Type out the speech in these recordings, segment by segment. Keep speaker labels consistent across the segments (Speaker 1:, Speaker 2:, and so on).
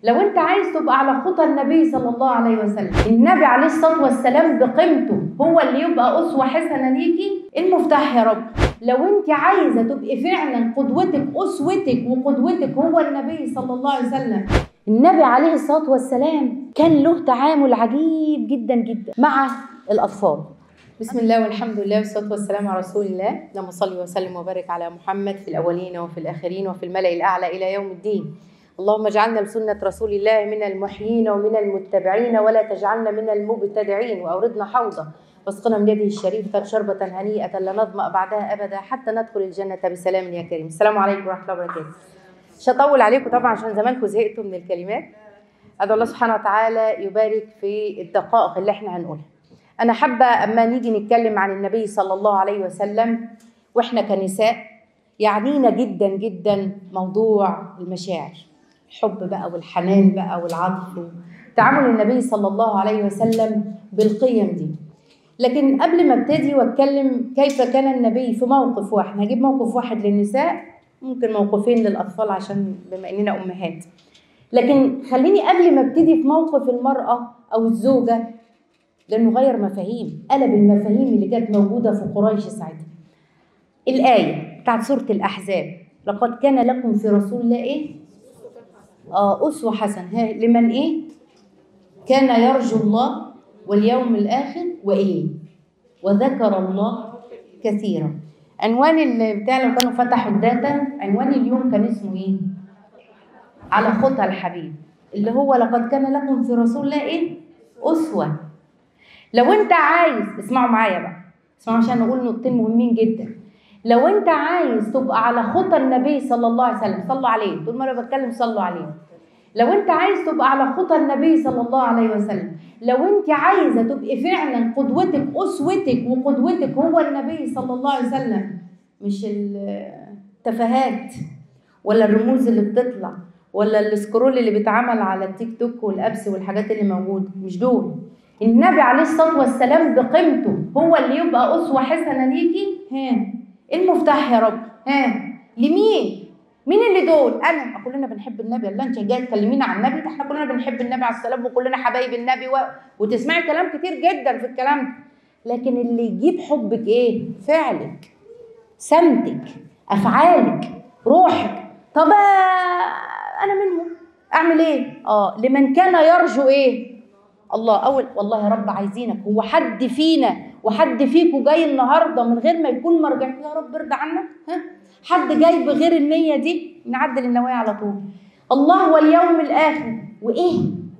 Speaker 1: لو انت عايز تبقى على خطى النبي صلى الله عليه وسلم النبي عليه الصلاه والسلام بقيمته هو اللي يبقى اسوه حسنه ليكي المفتاح يا رب لو انت عايزه تبقي فعلا قدوتك اسوتك وقدوتك هو النبي صلى الله عليه وسلم النبي عليه الصلاه والسلام كان له تعامل عجيب جدا جدا مع الاطفال بسم الله والحمد لله والصلاه والسلام على رسول الله اللهم صل وسلم وبارك على محمد في الاولين وفي الاخرين وفي الملا الاعلى الى يوم الدين اللهم اجعلنا لسنة رسول الله من المحيين ومن المتبعين ولا تجعلنا من المبتدعين وأوردنا حوضة واسقنا من يده الشريفة شربة هنيئة لا نظمأ بعدها أبدا حتى ندخل الجنة بسلام يا كريم السلام عليكم ورحمة الله وبركاته مش هطول عليكم طبعا عشان زمانكم زهقتوا من الكلمات أدعو الله سبحانه وتعالى يبارك في الدقائق اللي احنا هنقولها أنا حابة أما نيجي نتكلم عن النبي صلى الله عليه وسلم وإحنا كنساء يعنينا جدا جدا موضوع المشاعر الحب بقى والحنان بقى والعطف تعامل النبي صلى الله عليه وسلم بالقيم دي لكن قبل ما ابتدي واتكلم كيف كان النبي في موقف واحد هجيب موقف واحد للنساء ممكن موقفين للاطفال عشان بما اننا امهات لكن خليني قبل ما ابتدي في موقف المراه او الزوجه لانه غير مفاهيم قلب المفاهيم اللي كانت موجوده في قريش ساعتها الايه بتاعت سوره الاحزاب لقد كان لكم في رسول الله ايه آه أسوة حسنة ها لمن إيه؟ كان يرجو الله واليوم الآخر وإيه؟ وذكر الله كثيرا عنوان اللي بتاع لو كانوا فتحوا الداتا عنوان اليوم كان اسمه إيه؟ على خطى الحبيب اللي هو لقد كان لكم في رسول الله إيه؟ أسوة لو أنت عايز اسمعوا معايا بقى اسمعوا عشان نقول نقطتين مهمين جدا لو انت عايز تبقى على خطى النبي صلى الله عليه وسلم صلوا عليه طول ما انا بتكلم صلوا عليه لو انت عايز تبقى على خطى النبي صلى الله عليه وسلم لو انت عايزه تبقي فعلا قدوتك اسوتك وقدوتك هو النبي صلى الله عليه وسلم مش التفاهات ولا الرموز اللي بتطلع ولا السكرول اللي بيتعمل على التيك توك والابس والحاجات اللي موجوده مش دول النبي عليه الصلاه والسلام بقيمته هو اللي يبقى اسوه حسنه ليكي ها المفتاح يا رب ها لمين مين اللي دول انا كلنا بنحب النبي الله انت جاي تكلمينا عن النبي ده احنا كلنا بنحب النبي عليه السلام وكلنا حبايب النبي و... وتسمعي كلام كتير جدا في الكلام ده لكن اللي يجيب حبك ايه فعلك سمتك افعالك روحك طب انا منهم اعمل ايه اه لمن كان يرجو ايه الله اول والله يا رب عايزينك هو حد فينا وحد فيكم جاي النهارده من غير ما يكون مرجع يا رب ارضى عنك ها حد جاي بغير النيه دي نعدل النوايا على طول الله واليوم الاخر وايه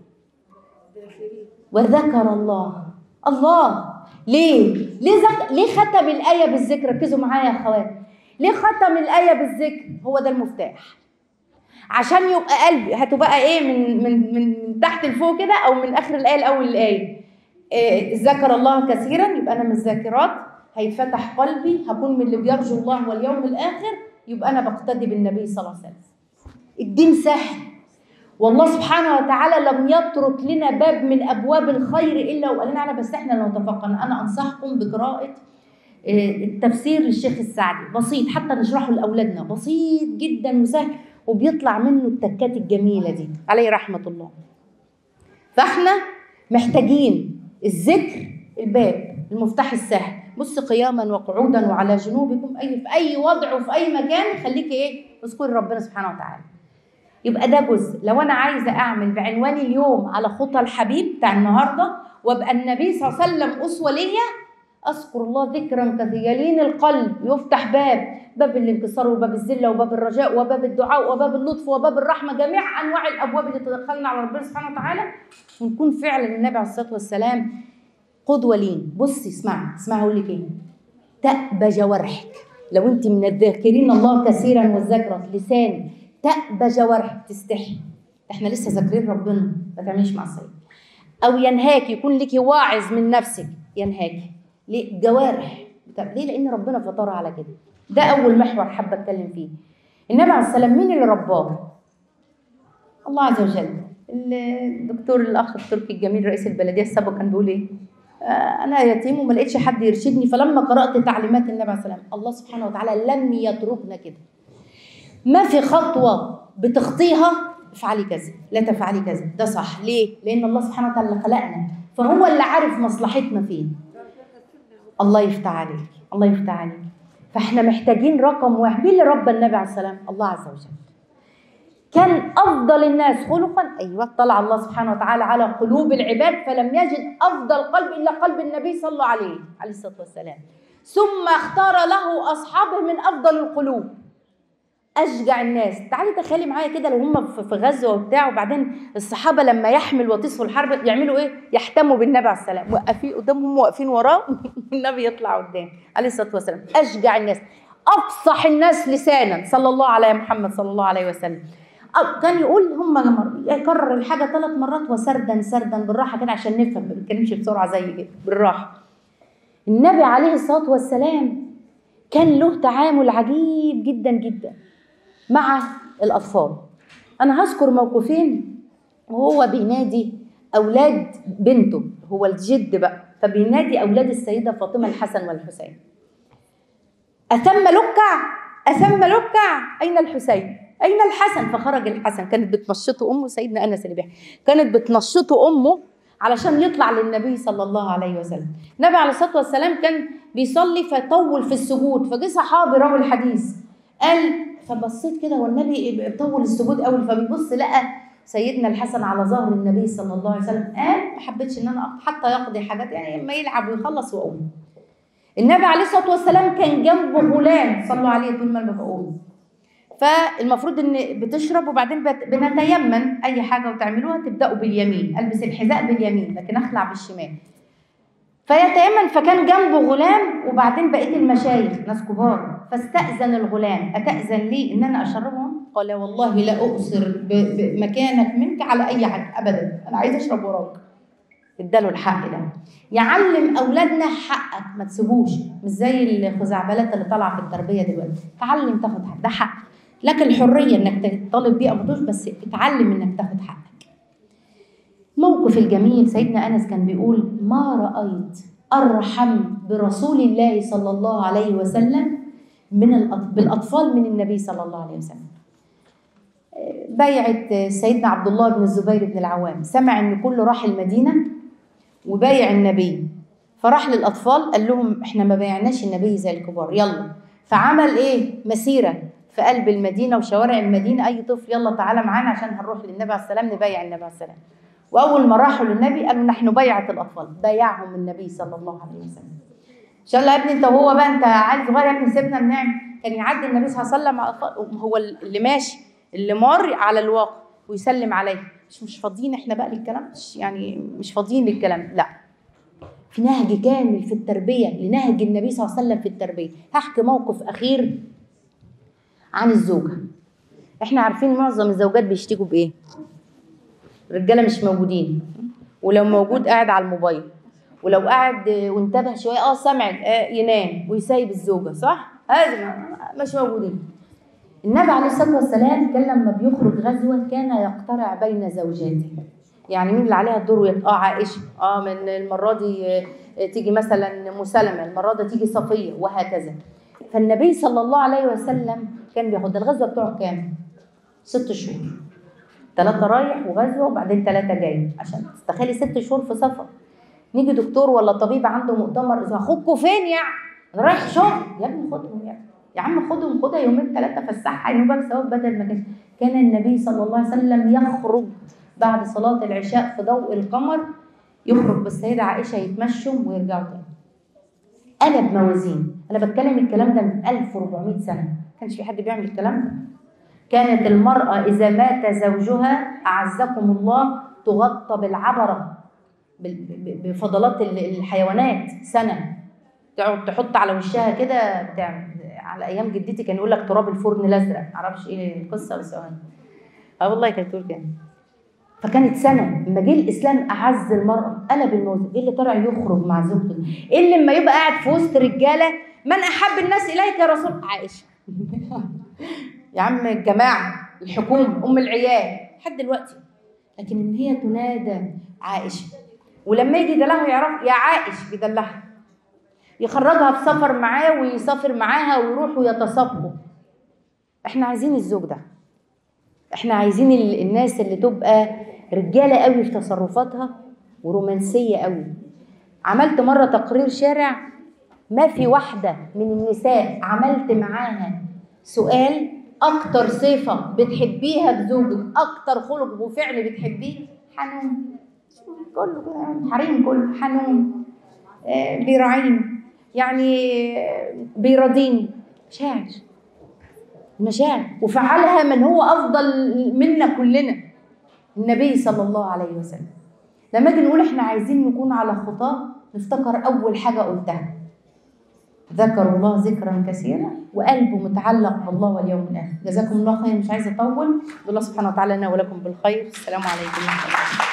Speaker 1: وذكر الله الله ليه ليه زك... ليه ختم الايه بالذكر ركزوا معايا يا اخوات ليه ختم الايه بالذكر هو ده المفتاح عشان يبقى قلبي هتبقى ايه من من من تحت لفوق كده او من اخر الايه لاول الايه إيه ذكر الله كثيرا يبقى انا من الذاكرات هيتفتح قلبي هكون من اللي بيرجو الله واليوم الاخر يبقى انا بقتدي بالنبي صلى الله عليه وسلم الدين سهل والله سبحانه وتعالى لم يترك لنا باب من ابواب الخير الا وقال لنا على بس احنا لو اتفقنا انا انصحكم بقراءه التفسير للشيخ السعدي بسيط حتى نشرحه لاولادنا بسيط جدا وسهل وبيطلع منه التكات الجميله دي عليه رحمه الله فاحنا محتاجين الذكر الباب المفتاح السهل بص قياما وقعودا وعلى جنوبكم اي في اي وضع وفي اي مكان خليكي ايه اذكري ربنا سبحانه وتعالى يبقى ده جزء لو انا عايزه اعمل بعنوان اليوم على خطى الحبيب بتاع النهارده وابقى النبي صلى الله عليه وسلم اسوه ليا اذكر الله ذكرا كثيرا يلين القلب يفتح باب باب الانكسار وباب الذله وباب الرجاء وباب الدعاء وباب اللطف وباب الرحمه جميع انواع الابواب اللي تدخلنا على ربنا سبحانه وتعالى ونكون فعلا النبي عليه الصلاه والسلام قدوه لين بصي اسمعي اسمعي اقول لك ايه تأبى جوارحك لو انت من الذاكرين الله كثيرا والذاكره لساني تأبى جوارحك تستحي احنا لسه ذاكرين ربنا ما تعمليش معصيه او ينهاك يكون لك واعظ من نفسك ينهاك ليه جوارح ليه لان ربنا فطرها على كده ده اول محور حابه اتكلم فيه النبي عليه السلام مين اللي رباه الله عز وجل الدكتور الاخ التركي الجميل رئيس البلديه السابق كان بيقول ايه آه انا يتيم وما لقيتش حد يرشدني فلما قرات تعليمات النبي عليه السلام الله سبحانه وتعالى لم يتركنا كده ما في خطوه بتخطيها افعلي كذا لا تفعلي كذا ده صح ليه لان الله سبحانه وتعالى خلقنا فهو اللي عارف مصلحتنا فين الله يفتح عليك الله يفتح عليك فاحنا محتاجين رقم واحد مين اللي ربى النبي عليه السلام الله عز وجل كان افضل الناس خلقا ايوه طلع الله سبحانه وتعالى على قلوب العباد فلم يجد افضل قلب الا قلب النبي صلى الله عليه عليه الصلاه والسلام ثم اختار له اصحابه من افضل القلوب اشجع الناس تعالي تخيلي معايا كده لو هم في غزه وبتاع وبعدين الصحابه لما يحمل وتصفوا الحرب يعملوا ايه يحتموا بالنبي عليه السلام واقفين قدامهم واقفين وراه والنبي يطلع قدام عليه الصلاه والسلام اشجع الناس افصح الناس لسانا صلى الله على محمد صلى الله عليه وسلم كان يقول هم يكرر الحاجه ثلاث مرات وسردا سردا بالراحه كده عشان نفهم ما بنتكلمش بسرعه زي كده بالراحه النبي عليه الصلاه والسلام كان له تعامل عجيب جدا جدا مع الاطفال انا هذكر موقفين وهو بينادي اولاد بنته هو الجد بقى فبينادي اولاد السيده فاطمه الحسن والحسين اثم لكع اثم لكع اين الحسين اين الحسن فخرج الحسن كانت بتنشطه امه سيدنا انس اللي بيحكي كانت بتنشطه امه علشان يطلع للنبي صلى الله عليه وسلم النبي عليه الصلاه والسلام كان بيصلي فطول في السجود فجه صحابي راوي الحديث قال فبصيت كده والنبي طول السجود قوي فبيبص لقى سيدنا الحسن على ظهر النبي صلى الله عليه وسلم قال ما حبيتش ان انا حتى يقضي حاجات يعني اما يلعب ويخلص واقوم النبي عليه الصلاه والسلام كان جنبه غلام صلوا عليه طول ما انا بقوم فالمفروض ان بتشرب وبعدين بنتيمن اي حاجه وتعملوها تبداوا باليمين البس الحذاء باليمين لكن اخلع بالشمال فيتيمن فكان جنبه غلام وبعدين بقيه المشايخ ناس كبار فاستاذن الغلام اتاذن لي ان انا اشربهم قال والله لا اؤثر بمكانك منك على اي حاجه ابدا انا عايز اشرب وراك اداله الحق ده يعلم اولادنا حقك ما تسيبوش مش زي الخزعبلات اللي طالعه في التربيه دلوقتي تعلم تاخد حق ده حق لك الحريه انك تطالب بيه ابو بس اتعلم انك تاخد حقك موقف الجميل سيدنا انس كان بيقول ما رايت ارحم برسول الله صلى الله عليه وسلم من بالاطفال من النبي صلى الله عليه وسلم بيعة سيدنا عبد الله بن الزبير بن العوام سمع ان كله راح المدينه وبايع النبي فراح للاطفال قال لهم احنا ما بايعناش النبي زي الكبار يلا فعمل ايه مسيره في قلب المدينه وشوارع المدينه اي طفل يلا تعالى معانا عشان هنروح للنبي عليه السلام نبايع النبي عليه السلام واول ما راحوا للنبي قالوا نحن بيعه الاطفال بايعهم النبي صلى الله عليه وسلم ان شاء الله يا ابني انت وهو بقى انت عيل صغير يا ابني سيبنا بنعمل كان يعدي النبي صلى الله عليه وسلم مع هو اللي ماشي اللي مر على الواقع ويسلم عليه مش مش فاضيين احنا بقى للكلام مش يعني مش فاضيين للكلام لا في نهج كامل في التربيه لنهج النبي صلى الله عليه وسلم في التربيه هحكي موقف اخير عن الزوجه احنا عارفين معظم الزوجات بيشتكوا بايه الرجاله مش موجودين ولو موجود قاعد على الموبايل ولو قاعد وانتبه شويه اه سمعت آه ينام ويسايب الزوجه صح هذا مش موجودين النبي عليه الصلاه والسلام كان لما بيخرج غزوه كان يقترع بين زوجاته يعني مين اللي عليها الدور اه عائشه اه من المره دي تيجي مثلا مسلمه المره دي تيجي صفيه وهكذا فالنبي صلى الله عليه وسلم كان بياخد الغزوه بتوعه كام؟ ست شهور ثلاثة رايح وغزوة وبعدين ثلاثة جاي عشان تستخيلي ست شهور في سفر نيجي دكتور ولا طبيب عنده مؤتمر اخوكوا فين يعني؟ انا رايح شغل يا ابني خدهم يعني يا عم خدهم خدها يومين ثلاثة فسحها ينوبك ثواب بدل ما كان كان النبي صلى الله عليه وسلم يخرج بعد صلاة العشاء في ضوء القمر يخرج بالسيدة عائشة يتمشوا ويرجعوا تاني قلب موازين انا بتكلم الكلام ده من 1400 سنة ما كانش في حد بيعمل الكلام ده كانت المرأة إذا مات زوجها أعزكم الله تغطى بالعبرة بفضلات الحيوانات سنة تقعد تحط على وشها كده بتاع على ايام جدتي كان يقول لك تراب الفرن الازرق معرفش ايه القصه بس اه والله كانت تقول كده فكانت سنه لما جه الاسلام اعز المراه قلب الموت ايه اللي طلع يخرج مع زوجته ايه اللي لما يبقى قاعد في وسط رجاله من احب الناس اليك يا رسول عائشه يا عم الجماعه الحكومه ام العيال لحد دلوقتي لكن ان هي تنادى عائشه ولما يجي دلعها يعرف يا عائش بيدلعها يخرجها في سفر معاه ويسافر معاها ويروحوا يتصافوا احنا عايزين الزوج ده احنا عايزين ال- الناس اللي تبقى رجاله قوي في تصرفاتها ورومانسيه قوي عملت مره تقرير شارع ما في واحده من النساء عملت معاها سؤال اكتر صفه بتحبيها في زوجك اكتر خلق وفعل بتحبيه حنون كله كده يعني حريم كله حنون آه، بيراعيني يعني آه، بيراضيني مشاعر المشاعر وفعلها من هو افضل منا كلنا النبي صلى الله عليه وسلم لما اجي نقول احنا عايزين نكون على خطاه نفتكر اول حاجه قلتها ذكروا الله ذكرا كثيرا وقلبه متعلق بالله واليوم الاخر جزاكم الله خير مش عايزه اطول الله سبحانه وتعالى لنا ولكم بالخير السلام عليكم ورحمه الله